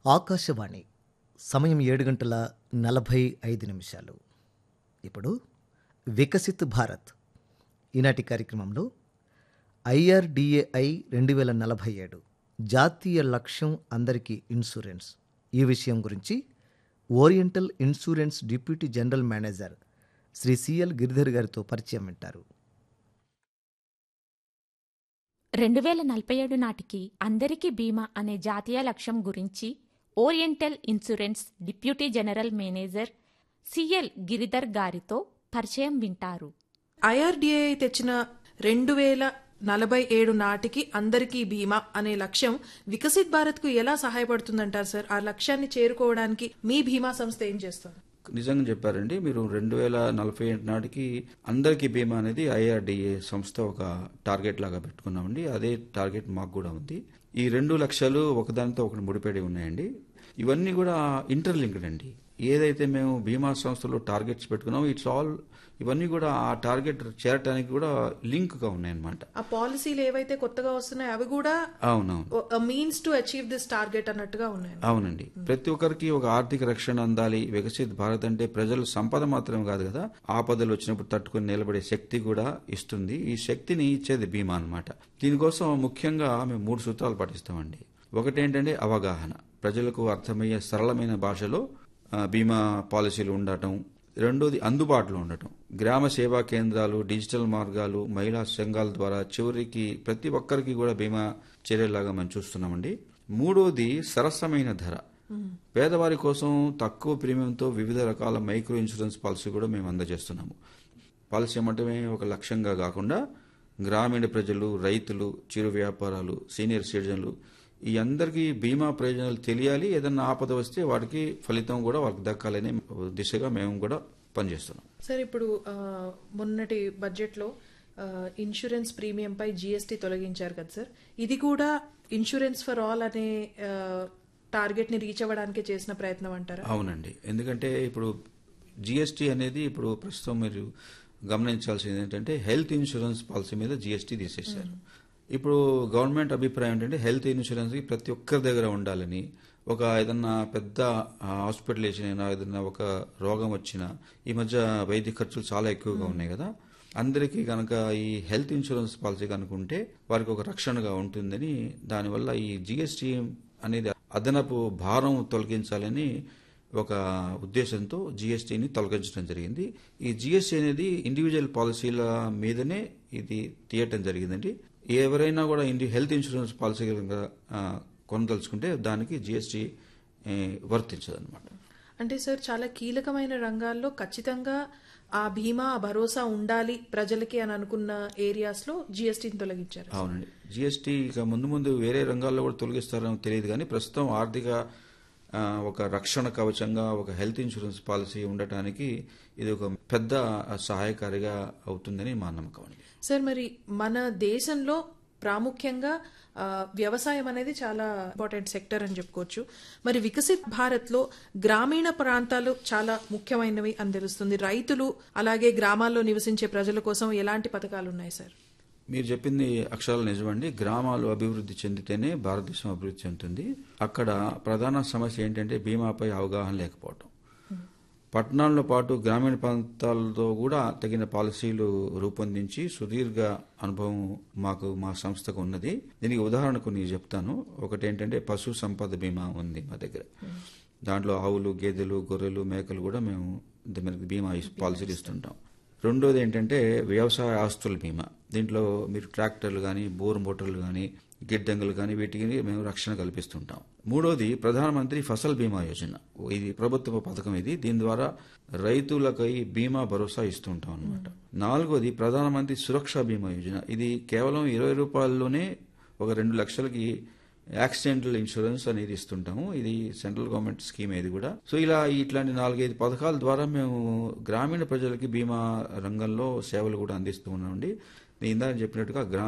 ఆకాశవాణి సమయం ఏడు గంటల నలభై ఐదు నిమిషాలు ఇప్పుడు వికసిత్ భారత్ ఈనాటి కార్యక్రమంలో ఐఆర్డిఏఐ రెండు వేల నలభై ఏడు జాతీయ లక్ష్యం అందరికీ ఇన్సూరెన్స్ ఈ విషయం గురించి Oriental Insurance deputy general manager Shri CL Giridhar గారితో పరిచయం వింటారు రెండు వేల నలభై ఏడు నాటికి అందరికీ బీమా అనే జాతీయ లక్ష్యం గురించి Oriental Insurance deputy general manager CL Giridhar గారితో పరిచయం వింటారు ఐఆర్డిఏ తెచ్చిన రెండు వేల నలభై ఏడు నాటికి అందరికీ బీమా అనే లక్ష్యం వికసిత్ భారత్ కు ఎలా సహాయపడుతుందంటారు సార్ ఆ లక్ష్యాన్ని చేరుకోవడానికి మీ బీమా సంస్థ ఏం చేస్తుంది నిజంగా చెప్పారండి మీరు రెండు వేల నలభై ఏడు నాటికి అందరికీ బీమా అనేది ఐఆర్డిఏ సంస్థ ఒక టార్గెట్ లాగా పెట్టుకున్నామండి అదే టార్గెట్ మాకు కూడా ఉంది ఈ రెండు లక్షలు ఒకదానితో ఒకటి ముడిపడి ఉన్నాయండి ఇవన్నీ కూడా ఇంటర్లింక్డ్ అండి ఏదైతే మేము బీమా సంస్థలో టార్గెట్స్ పెట్టుకున్నామో ఇట్స్ ఆల్ ఇవన్నీ కూడా ఆ టార్గెట్ చేరటానికి కూడా లింక్ గా ఉన్నాయన్నమాట ఆ పాలసీలు ఏవైతే కొత్తగా వస్తున్నాయో అవి కూడా అవునవును means to achieve this target అన్నట్టుగా ఉన్నాయి అవునండి ప్రతి ఒక్కరికి ఒక ఆర్థిక రక్షణ అందాలి వికసిత్ భారత్ అంటే ప్రజలు సంపద మాత్రమే కాదు కదా ఆపదలు వచ్చినప్పుడు తట్టుకుని నిలబడే శక్తి కూడా ఇస్తుంది ఈ శక్తిని ఇచ్చేది బీమా అన్నమాట దీనికోసం ముఖ్యంగా మేము మూడు సూత్రాలు పాటిస్తామండి ఒకటి ఏంటంటే అవగాహన ప్రజలకు అర్థమయ్యే సరళమైన భాషలో ఆ, బీమా పాలసీలు ఉండటం రెండోది అందుబాటులో ఉండటం గ్రామ సేవా కేంద్రాలు డిజిటల్ మార్గాలు మహిళా సంఘాల ద్వారా చివరికి ప్రతి ఒక్కరికి కూడా బీమా చర్యలాగా మనం చూస్తున్నామండి మూడోది సరసమైన ధర పేదవారి కోసం తక్కువ ప్రీమియంతో వివిధ రకాల మైక్రో ఇన్సూరెన్స్ పాలసీ కూడా మేము అందజేస్తున్నాము పాలసీ అమ్మటమే ఒక లక్ష్యంగా కాకుండా గ్రామీణ ప్రజలు రైతులు చిరు వ్యాపారాలు సీనియర్ సిటిజన్లు ఈ అందరికీ బీమా ప్రయోజనాలు తెలియాలి ఏదన్నా ఆపద వస్తే వాటికి ఫలితం కూడా వాళ్ళకి దక్కాలనే దిశగా మేము కూడా పనిచేస్తున్నాం సార్ ఇప్పుడు ఆ, మొన్నటి బడ్జెట్ లో ఆ, ఇన్సూరెన్స్ ప్రీమియం పై జీఎస్టీ తొలగించారు కదా సార్ ఇది కూడా ఇన్సూరెన్స్ ఫర్ ఆల్ అనే ఆ, టార్గెట్ ని రీచ్ అవ్వడానికి చేసిన ప్రయత్నం అంటారా అవునండి ఎందుకంటే ఇప్పుడు జిఎస్టీ అనేది ఇప్పుడు ప్రస్తుతం మీరు గమనించాల్సింది ఏంటంటే హెల్త్ ఇన్సూరెన్స్ పాలసీ మీద జిఎస్టీ తీసేశారు ఇప్పుడు గవర్నమెంట్ అభిప్రాయం ఏంటంటే హెల్త్ ఇన్సూరెన్స్ ప్రతి ఒక్కరి దగ్గర ఉండాలని ఒక ఏదన్నా పెద్ద హాస్పిటలేషన్ అయినా ఏదన్నా ఒక రోగం వచ్చినా ఈ మధ్య వైద్య ఖర్చులు చాలా ఎక్కువగా ఉన్నాయి కదా అందరికీ కనుక ఈ హెల్త్ ఇన్సూరెన్స్ పాలసీ కనుకుంటే వారికి ఒక రక్షణగా ఉంటుందని దానివల్ల ఈ జిఎస్టీ అనేది అదనపు భారం తొలగించాలని ఒక ఉద్దేశంతో జీఎస్టీని తొలగించడం జరిగింది ఈ జీఎస్టీ అనేది ఇండివిజువల్ పాలసీల మీదనే ఇది తీయటం జరిగిందండి ఎవరైనా కూడా ఇండి హెల్త్ ఇన్సూరెన్స్ పాలసీ కనుక, ఆ, కొనదలుచుకుంటే దానికి జీఎస్టీ వర్తించదు అనమాట అంటే సార్ చాలా కీలకమైన రంగాల్లో ఖచ్చితంగా ఆ బీమా ఆ భరోసా ఉండాలి ప్రజలకి అని అనుకున్న ఏరియాస్ లో జీఎస్టీని తొలగించారు అవునండి జీఎస్టీ ఇక ముందు ముందు వేరే రంగాల్లో కూడా తొలగిస్తారో తెలియదు కానీ ప్రస్తుతం ఆర్థిక ఆ, ఒక రక్షణ కవచంగా ఒక హెల్త్ ఇన్సూరెన్స్ పాలసీ ఉండటానికి ఇది ఒక పెద్ద సహాయకారిగా అవుతుందని మా నమ్మకం అండి సార్ మరి మన దేశంలో ప్రాముఖ్యంగా ఆ, వ్యవసాయం అనేది చాలా ఇంపార్టెంట్ సెక్టర్ అని చెప్పుకోవచ్చు మరి వికసిత్ భారత్ లో గ్రామీణ ప్రాంతాలు చాలా ముఖ్యమైనవి అని తెలుస్తుంది రైతులు అలాగే గ్రామాల్లో నివసించే ప్రజల కోసం ఎలాంటి పథకాలు ఉన్నాయి సార్ మీరు చెప్పింది అక్షరాలు నిజమండి గ్రామాలు అభివృద్ధి చెందితేనే భారతదేశం అభివృద్ధి చెందుతుంది అక్కడ ప్రధాన సమస్య ఏంటంటే బీమాపై అవగాహన లేకపోవడం పట్టణాల్లో పాటు గ్రామీణ ప్రాంతాలతో కూడా తగిన పాలసీలు రూపొందించి సుదీర్ఘ అనుభవం మాకు మా సంస్థకు ఉన్నది దీనికి ఉదాహరణ కొన్ని చెప్తాను ఒకటి ఏంటంటే పశు సంపద బీమా ఉంది మా దగ్గర దాంట్లో ఆవులు గేదెలు గొర్రెలు మేకలు కూడా మేము దీనికి బీమా ఇస్- పాలసీలు ఇస్తుంటాం రెండోది ఏంటంటే వ్యవసాయ ఆస్తుల బీమా దీంట్లో మీరు ట్రాక్టర్లు కానీ బోర్ మోటార్లు కానీ గిడ్డంగులు కానీ వీటికి మేము రక్షణ కల్పిస్తుంటాం మూడోది ప్రధానమంత్రి ఫసల్ బీమా యోజన ఇది ప్రభుత్వ పథకం ఇది దీని ద్వారా రైతులకై బీమా భరోసా ఇస్తుంటాం అనమాట నాలుగోది ప్రధానమంత్రి సురక్ష బీమా యోజన ఇది కేవలం ఇరవై రూపాయల్లోనే ఒక రెండు లక్షలకి యాక్సిడెంటల్ ఇన్సూరెన్స్ అనేది ఇస్తుంటాము ఇది సెంట్రల్ గవర్నమెంట్ స్కీమ్ ఇది కూడా సో ఇలా ఇట్లాంటి నాలుగైదు పథకాల ద్వారా మేము గ్రామీణ ప్రజలకి బీమా రంగంలో సేవలు కూడా అందిస్తూ ఉన్నామండి నేను ఇందాక చెప్పినట్టుగా గ్రా